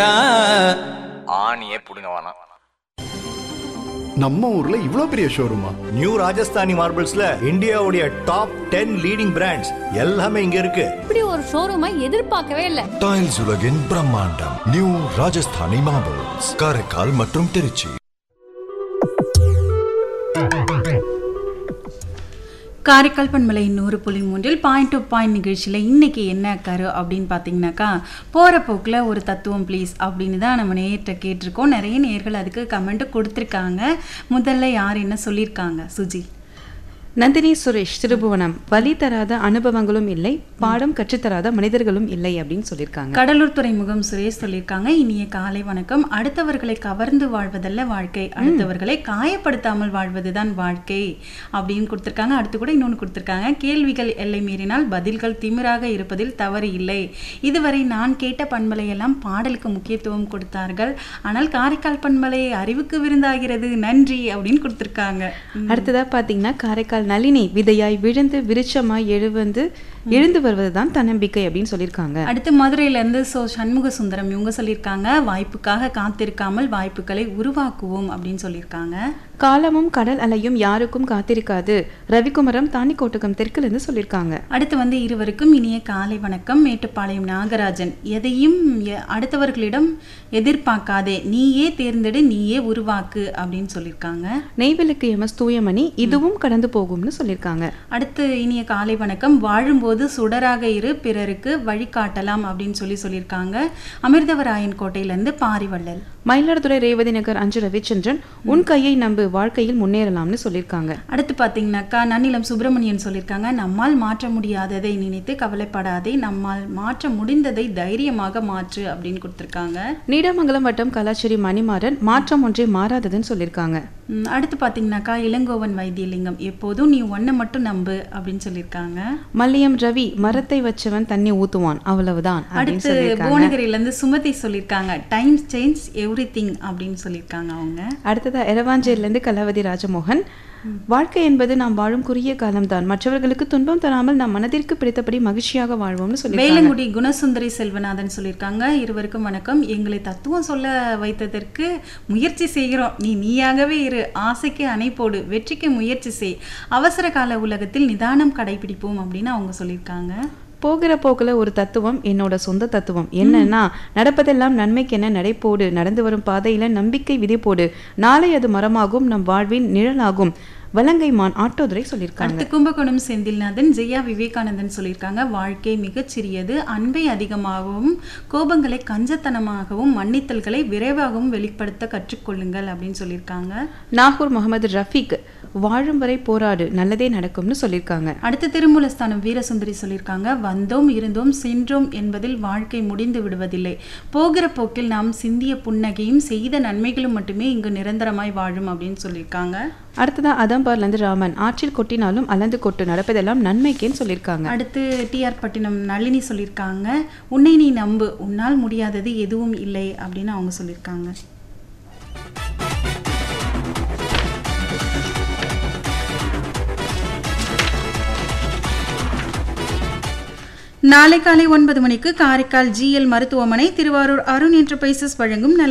ஆணியே புடுங்க வேணாம் நம்ம ஊர்ல இவ்ளோ பெரிய ஷோரூமா நியூ ராஜஸ்தானி மார்பிள்ஸ்ல இந்தியாவுடைய டாப் டென் லீடிங் பிராண்ட்ஸ் எல்லாமே இங்க இருக்கு இப்படி ஒரு ஷோரூமை எதிர்பார்க்கவே இல்லை டைல்ஸ் உலகின் பிரம்மாண்டம் நியூ ராஜஸ்தானி மார்பிள்ஸ் காரைக்கால் மற்றும் திருச்சி காரைக்கால் பண்பலை நூறு புள்ளி மூன்றில் பாயிண்ட் டு பாயிண்ட் நிகழ்ச்சியில் இன்னைக்கு என்ன கரு அப்படின்னு பார்த்தீங்கன்னாக்கா போகிற போக்கில் ஒரு தத்துவம் ப்ளீஸ் அப்படின்னு தான் நம்ம நேர்கிட்ட கேட்டிருக்கோம் நிறைய நேர்கள் அதுக்கு கமெண்ட் கொடுத்துருக்காங்க முதல்ல யார் என்ன சொல்லியிருக்காங்க சுஜி நந்தினி சுரேஷ் திருபுவனம் வழி தராத அனுபவங்களும் இல்லை பாடம் கற்றுத்தராத மனிதர்களும் இல்லை அப்படின்னு சொல்லியிருக்காங்க கடலூர் துறைமுகம் சுரேஷ் சொல்லியிருக்காங்க இனிய காலை வணக்கம் அடுத்தவர்களை கவர்ந்து வாழ்வதல்ல வாழ்க்கை அடுத்தவர்களை காயப்படுத்தாமல் வாழ்வதுதான் வாழ்க்கை அப்படின்னு கொடுத்துருக்காங்க அடுத்து கூட இன்னொன்று கொடுத்துருக்காங்க கேள்விகள் எல்லை மீறினால் பதில்கள் திமிராக இருப்பதில் தவறு இல்லை இதுவரை நான் கேட்ட பண்பலையெல்லாம் பாடலுக்கு முக்கியத்துவம் கொடுத்தார்கள் ஆனால் காரைக்கால் பண்பலை அறிவுக்கு விருந்தாகிறது நன்றி அப்படின்னு கொடுத்துருக்காங்க அடுத்ததா பாத்தீங்கன்னா காரைக்கால் நளினி விதையாய் விழுந்து விருட்சமாய் எழுந்து எழுந்து வருவதுதான் தன்னம்பிக்கை அப்படின்னு சொல்லியிருக்காங்க அடுத்து மதுரையிலேருந்து சோ சண்முக சுந்தரம் இவங்க சொல்லியிருக்காங்க வாய்ப்புக்காக காத்திருக்காமல் வாய்ப்புகளை உருவாக்குவோம் அப்படின்னு சொல்லியிருக்காங்க காலமும் கடல் அலையும் யாருக்கும் காத்திருக்காது ரவிக்குமரம் தானிக்கோட்டகம் தெற்குலேருந்து சொல்லியிருக்காங்க அடுத்து வந்து இருவருக்கும் இனிய காலை வணக்கம் மேட்டுப்பாளையம் நாகராஜன் எதையும் எ- அடுத்தவர்களிடம் எதிர்பார்க்காதே நீயே தேர்ந்தெடு நீயே உருவாக்கு அப்படின்னு சொல்லியிருக்காங்க நெய்வேலுக்கு எமஸ் தூயமணி இதுவும் கடந்து போகும்னு சொல்லியிருக்காங்க அடுத்து இனிய காலை வணக்கம் வாழும்போது சுடராக இரு பிறருக்கு வழிகாட்டலாம் அப்படின்னு சொல்லி சொல்லியிருக்காங்க அமிர்தவராயன் கோட்டையிலேருந்து பாரிவள்ளல் மயிலாடுதுறை ரேவதி நகர் அஞ்சு ரவிச்சந்திரன் உன் கையை நம்பு வாழ்க்கையில் முன்னேறலாம்னு சொல்லியிருக்காங்க அடுத்து பார்த்தீங்கன்னாக்கா நன்னிலம் சுப்பிரமணியன் சொல்லியிருக்காங்க நம்மால் மாற்ற முடியாததை நினைத்து கவலைப்படாதே நம்மால் மாற்ற முடிந்ததை தைரியமாக மாற்று அப்படின்னு கொடுத்துருக்காங்க நீடாமங்கலம் வட்டம் கலாச்சேரி மணிமாறன் மாற்றம் ஒன்றே மாறாததுன்னு சொல்லியிருக்காங்க ம், அடுத்து பார்த்தீங்கன்னாக்கா இளங்கோவன் வைத்தியலிங்கம் எப்போதும் நீ ஒன்றை மட்டும் நம்பு அப்படின்னு சொல்லியிருக்காங்க மல்லியம் ரவி மரத்தை வச்சவன் தண்ணி ஊத்துவான் அவ்வளவுதான் அப்படின்னு அடுத்து சொல்லியிருக்காங்க புவனகிரியிலேருந்து சுமதி சொல்லியிருக்காங்க டைம் சேஞ்ச் எவ்ரி திங் அப்படின்னு சொல்லியிருக்காங்க அவங்க அடுத்ததா எரவாஞ்சேரியிலிருந்து கலாவதி ராஜமோகன் வாழ்க்கை என்பது நாம் வாழும் குறுகிய காலம்தான் மற்றவர்களுக்கு துன்பம் தராமல் நம் மனதிற்கு பிடித்தபடி மகிழ்ச்சியாக வாழ்வோம்னு சொல்லியிருக்காங்க வேலங்குடி குணசுந்தரி செல்வநாதன் சொல்லியிருக்காங்க இருவருக்கும் வணக்கம் எங்களை தத்துவம் சொல்ல வைத்ததற்கு முயற்சி செய்கிறோம் நீ நீயாகவே இரு ஆசைக்கு அணை போடு வெற்றிக்கு முயற்சி செய் அவசர கால உலகத்தில் நிதானம் கடைபிடிப்போம் அப்படின்னு அவங்க சொல்லியிருக்காங்க போகிற போக்குல ஒரு தத்துவம் என்னோட சொந்த தத்துவம் என்னன்னா நடப்பதெல்லாம் நன்மைக்கு என்ன நடைபோடு நடந்து வரும் பாதையில நம்பிக்கை விதை போடு நாளை அது மரமாகும் நம் வாழ்வின் நிழலாகும் வலங்கை மான் ஆட்டோதுரை சொல்லியிருக்காங்க அடுத்து கும்பகோணம் செந்தில்நாதன் ஜெயா விவேகானந்தன் சொல்லியிருக்காங்க வாழ்க்கை மிகச் சிறியது அன்பை அதிகமாகவும் கோபங்களை கஞ்சத்தனமாகவும் மன்னித்தல்களை விரைவாகவும் வெளிப்படுத்த கற்றுக்கொள்ளுங்கள் அப்படின்னு சொல்லியிருக்காங்க நாகூர் முகமது ரஃபீக் வாழும் வரை போராடு நல்லதே நடக்கும்னு சொல்லியிருக்காங்க அடுத்து திருமூலஸ்தானம் வீரசுந்தரி சொல்லியிருக்காங்க வந்தோம் இருந்தோம் சென்றோம் என்பதில் வாழ்க்கை முடிந்து விடுவதில்லை போகிற போக்கில் நாம் சிந்திய புன்னகையும் செய்த நன்மைகளும் மட்டுமே இங்கு நிரந்தரமாய் வாழும் அப்படின்னு சொல்லியிருக்காங்க அடுத்ததா அதம்பார்லேருந்து ராமன் ஆற்றில் கொட்டினாலும் அளந்து கொட்டு நடப்பதெல்லாம் நன்மைக்கேன்னு சொல்லியிருக்காங்க அடுத்து டிஆர் பட்டினம் நளினி சொல்லியிருக்காங்க உன்னை நீ நம்பு உன்னால் முடியாதது எதுவும் இல்லை அப்படின்னு அவங்க சொல்லியிருக்காங்க நாளை காலை ஒன்பது மணிக்கு காரைக்கால் ஜிஎல் மருத்துவமனை திருவாரூர் அருண் என்டர்பிரைசஸ் வழங்கும் நல